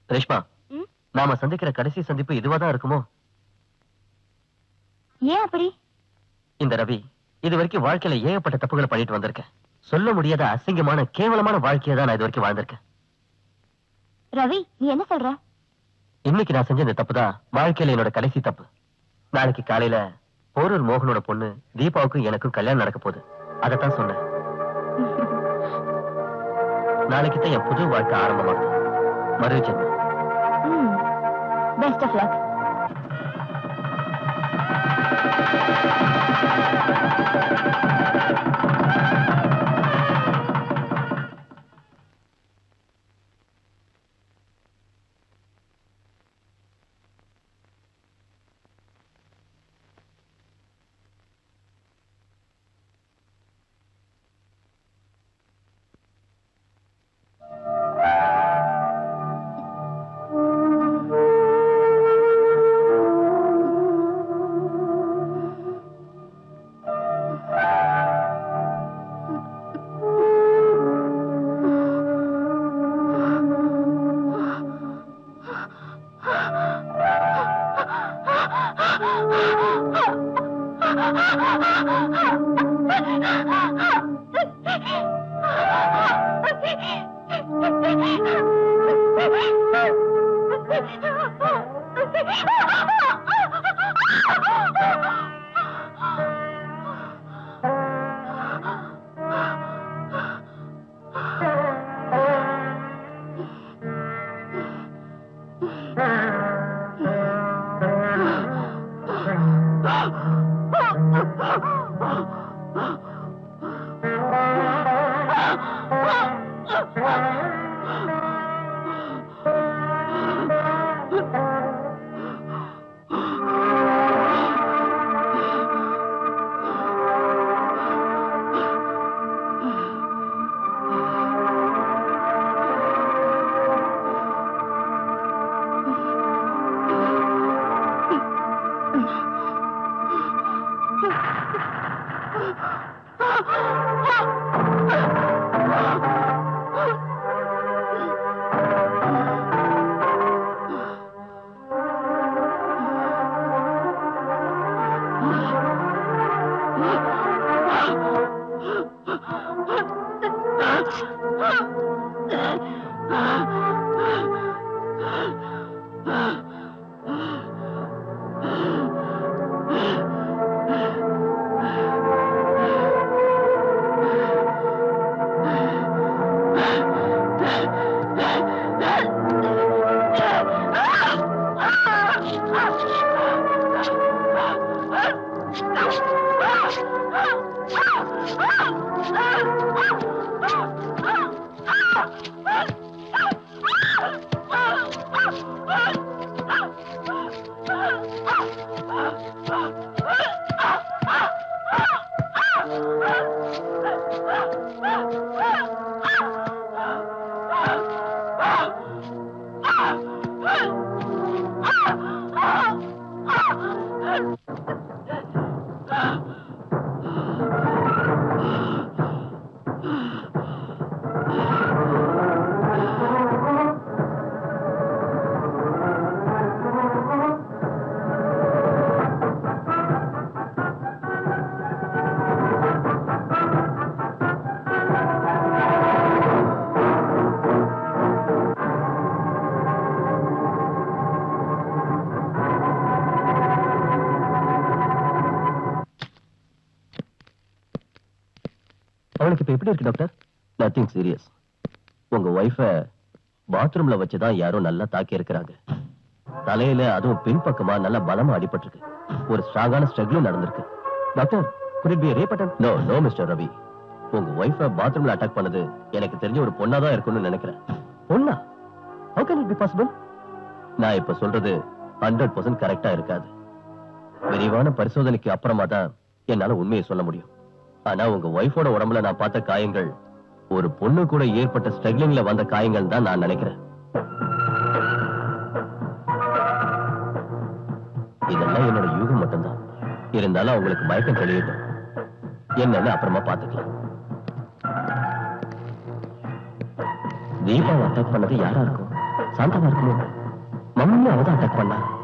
ரேஷ்மா ம்? நாம சந்திக்கிற கடைசி சந்திப்பு இதுவாதான் இருக்குமோ ஏன் அப்படி இந்த ரவி இது வரைக்கும் வாழ்க்கையில ஏகப்பட்ட தப்புகளை பண்ணிட்டு வந்திருக்கேன் சொல்ல முடியாத அசிங்கமான கேவலமான வாழ்க்கையை தான் நான் இது வரைக்கும் வாழ்ந்திருக்கேன் ரவி நீ என்ன சொல்ற இன்னைக்கு நான் செஞ்ச இந்த தப்பு தான் வாழ்க்கையில என்னோட கடைசி தப்பு நாளைக்கு காலையில போரூர் மோகனோட பொண்ணு தீபாவுக்கும் எனக்கும் கல்யாணம் நடக்க போகுது அதைத்தான் சொன்னேன் நாளைக்கு தான் என் புது வாழ்க்கை ஆரம்பமாகுது மறு ஜென்மம் பெஸ்ட் ஆஃப் லக் அவளுக்கு இப்ப எப்படி இருக்கு டாக்டர் நத்திங் சீரியஸ் உங்க ஒய்ஃப பாத்ரூம்ல வச்சுதான் யாரோ நல்லா தாக்கி இருக்கிறாங்க தலையில அதுவும் பின்பக்கமா நல்ல பலமா அடிபட்டிருக்கு ஒரு ஸ்ட்ராங்கான ஸ்ட்ரகிளும் நடந்திருக்கு doctor could it be a rape attempt no no mister Ravi உங்க ஒய்ஃப பாத்ரூம்ல அட்டாக் பண்ணது எனக்கு தெரிஞ்ச ஒரு பொண்ணா தான் இருக்கும்னு நினைக்கிறேன் பொண்ணா how can it be possible நான் இப்ப சொல்றது ஹண்ட்ரட் பர்சன்ட் கரெக்டா இருக்காது விரிவான பரிசோதனைக்கு அப்புறமா தான் என்னால உண்மையை சொல்ல முடியும் ஆனா உங்க ஒய்ஃபோட உடம்புல நான் பார்த்த காயங்கள் ஒரு பொண்ணு கூட ஏற்பட்ட ஸ்ட்ரகிளிங்ல வந்த காயங்கள் தான் நான் நினைக்கிறேன் இதெல்லாம் என்னோட யூகம் மட்டும்தான் இருந்தாலும் அவங்களுக்கு மயக்கம் தெளியட்டும் என்னன்னு அப்புறமா பாத்துக்கலாம் தீபாவை அட்டாக் பண்ணது யாரா இருக்கும் சாந்தமா இருக்குமோ மம்மியும் அவதான் அட்டாக் பண்ணா